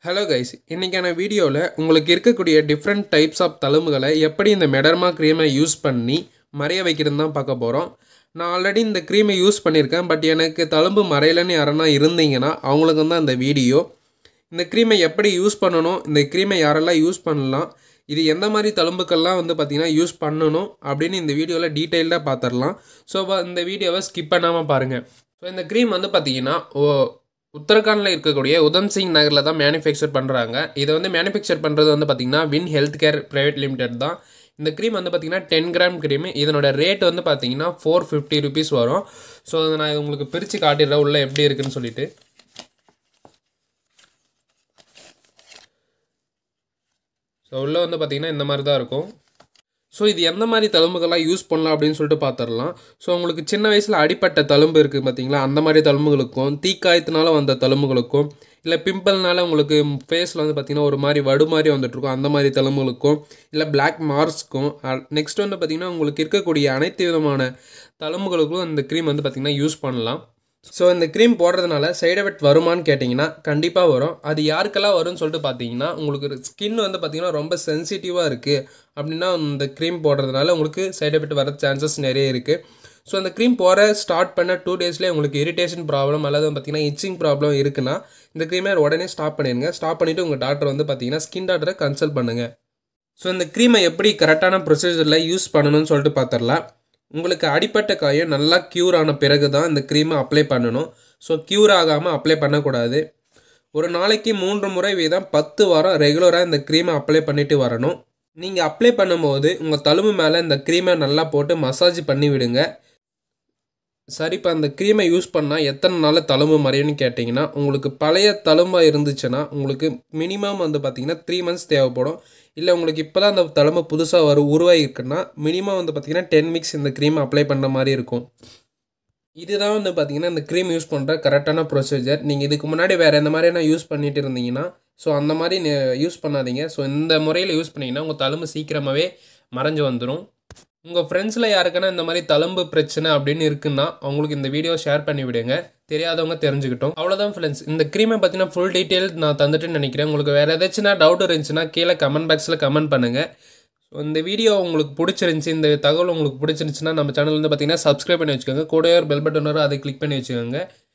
hello guys இன்றைக்கான வீடியோவில் உங்களுக்கு இருக்கக்கூடிய டிஃப்ரெண்ட் டைப்ஸ் ஆஃப் தழும்புகளை எப்படி இந்த மெடர்மா க்ரீமை யூஸ் பண்ணி மறைய வைக்கிறது தான் பார்க்க போகிறோம் நான் ஆல்ரெடி இந்த க்ரீமை யூஸ் பண்ணியிருக்கேன் பட் எனக்கு தழும்பு மறையலைன்னு யாரன்னா இருந்தீங்கன்னா அவங்களுக்கு தான் இந்த வீடியோ இந்த க்ரீமை எப்படி யூஸ் பண்ணணும் இந்த க்ரீமை யாரெல்லாம் யூஸ் பண்ணலாம் இது எந்த மாதிரி தழும்புக்கெல்லாம் வந்து பார்த்திங்கன்னா யூஸ் பண்ணணும் அப்படின்னு இந்த வீடியோவில் டீட்டெயில்டாக பார்த்துடலாம் ஸோ இந்த வீடியோவை ஸ்கிப் பண்ணாமல் பாருங்கள் ஸோ இந்த க்ரீம் வந்து பார்த்திங்கன்னா ஓ உத்தரகாண்டில் இருக்கக்கூடிய உதம் சிங் நகரில் தான் மேனுஃபேக்சர் பண்ணுறாங்க இதை வந்து மேனுஃபேக்சர் பண்ணுறது வந்து பார்த்திங்கன்னா win health care private limited தான் இந்த க்ரீம் வந்து பார்த்திங்கன்னா டென் கிராம் க்ரீம் இதனோட ரேட் வந்து பார்த்திங்கன்னா ஃபோர் ஃபிஃப்டி ருபீஸ் வரும் ஸோ அதை நான் உங்களுக்கு பிரித்து காட்டிடுறேன் உள்ளே எப்படி இருக்குன்னு சொல்லிட்டு ஸோ உள்ளே வந்து பார்த்திங்கன்னா இந்த மாதிரி தான் இருக்கும் ஸோ இது எந்த மாதிரி தழும்புகள்லாம் யூஸ் பண்ணலாம் அப்படின்னு சொல்லிட்டு பார்த்துடலாம் ஸோ உங்களுக்கு சின்ன வயசில் அடிப்பட்ட தழும்பு இருக்குது பார்த்தீங்களா அந்த மாதிரி தழும்புகளுக்கும் தீக்காயத்தினால வந்த தழும்புகளுக்கும் இல்லை பிம்பிள்னால உங்களுக்கு ஃபேஸில் வந்து பார்த்திங்கன்னா ஒரு மாதிரி வடு மாதிரி வந்துட்டுருக்கும் அந்த மாதிரி தழும்புகளுக்கும் இல்லை பிளாக் மார்க்ஸ்க்கும் நெக்ஸ்ட் வந்து பார்த்திங்கன்னா உங்களுக்கு இருக்கக்கூடிய அனைத்து விதமான தழும்புகளுக்கும் இந்த க்ரீம் வந்து பார்த்திங்கன்னா யூஸ் பண்ணலாம் ஸோ இந்த க்ரீம் போடுறதுனால சைடு எஃபெக்ட் வருமானு கேட்டிங்கன்னா கண்டிப்பாக வரும் அது யாருக்கெல்லாம் வரும்னு சொல்லிட்டு பார்த்தீங்கன்னா உங்களுக்கு ஸ்கின் வந்து பார்த்திங்கன்னா ரொம்ப சென்சிட்டிவாக இருக்குது அப்படின்னா இந்த க்ரீம் போடுறதுனால உங்களுக்கு சைடு எஃபெக்ட் வர சான்சஸ் நிறைய இருக்குது ஸோ அந்த க்ரீம் போகிற ஸ்டார்ட் பண்ண டூ டேஸ்லேயே உங்களுக்கு இரிட்டேஷன் ப்ராப்ளம் அல்லது பார்த்திங்கன்னா இச்சிங் ப்ராப்ளம் இருக்குன்னா இந்த க்ரீமை உடனே ஸ்டாப் பண்ணிடுங்க ஸ்டாப் பண்ணிவிட்டு உங்கள் டாக்டர் வந்து பார்த்திங்கன்னா ஸ்கின் டாக்டரை கன்சல்ட் பண்ணுங்கள் ஸோ இந்த க்ரீமை எப்படி கரெக்டான ப்ரொசீஜரில் யூஸ் பண்ணணும்னு சொல்லிட்டு பார்த்துடலாம் உங்களுக்கு அடிப்பட்ட காயம் நல்லா க்யூர் ஆன பிறகு தான் இந்த க்ரீமை அப்ளை பண்ணணும் ஸோ க்யூர் ஆகாமல் அப்ளை பண்ணக்கூடாது ஒரு நாளைக்கு மூன்று முறை வீதம் பத்து வாரம் ரெகுலராக இந்த க்ரீமை அப்ளை பண்ணிவிட்டு வரணும் நீங்கள் அப்ளை பண்ணும்போது உங்கள் தழும்பு மேலே இந்த க்ரீமை நல்லா போட்டு மசாஜ் பண்ணி விடுங்க சரி இப்போ அந்த க்ரீமை யூஸ் பண்ணால் எத்தனை நாளில் தழும்பு மறையும்னு கேட்டிங்கன்னா உங்களுக்கு பழைய தழும்பாக இருந்துச்சுன்னா உங்களுக்கு மினிமம் வந்து பார்த்திங்கன்னா த்ரீ மந்த்ஸ் தேவைப்படும் இல்லை உங்களுக்கு இப்போ தான் அந்த தழும்பு புதுசாக வரும் உருவாகிருக்குன்னா மினிமம் வந்து பார்த்திங்கன்னா டென் வீக்ஸ் இந்த க்ரீம் அப்ளை பண்ணுற மாதிரி இருக்கும் இதுதான் வந்து பார்த்திங்கன்னா இந்த க்ரீம் யூஸ் பண்ணுற கரெக்டான ப்ரொசீஜர் நீங்கள் இதுக்கு முன்னாடி வேறு எந்த மாதிரியான யூஸ் பண்ணிட்டு இருந்தீங்கன்னா ஸோ அந்த மாதிரி யூஸ் பண்ணாதீங்க ஸோ இந்த முறையில் யூஸ் பண்ணிங்கன்னா உங்கள் தழும்பு சீக்கிரமாகவே மறைஞ்சு வந்துடும் உங்கள் ஃப்ரெண்ட்ஸில் யாருக்கான இந்த மாதிரி தழும்பு பிரச்சனை அப்படின்னு இருக்குன்னா அவங்களுக்கு இந்த வீடியோ ஷேர் பண்ணி விடுங்க தெரியாதவங்க தெரிஞ்சுக்கிட்டோம் அவ்வளோதான் ஃப்ரெண்ட்ஸ் இந்த க்ரீமை பற்றின ஃபுல் டீட்டெயில் நான் தந்துட்டுன்னு நினைக்கிறேன் உங்களுக்கு வேறு ஏதாச்சும் டவுட் இருந்துச்சுன்னா கீழே கமெண்ட் பாக்ஸில் கமெண்ட் பண்ணுங்கள் ஸோ இந்த வீடியோ உங்களுக்கு பிடிச்சிருந்துச்சி இந்த தகவல் உங்களுக்கு பிடிச்சிருந்துச்சுன்னா நம்ம சேனல் வந்து பார்த்தீங்கன்னா சப்ஸ்கிரைப் பண்ணி வச்சுக்கோங்க கூட ஒரு பெல் பட்டன் வரும் அதை கிளிக் பண்ணி வச்சுக்கோங்க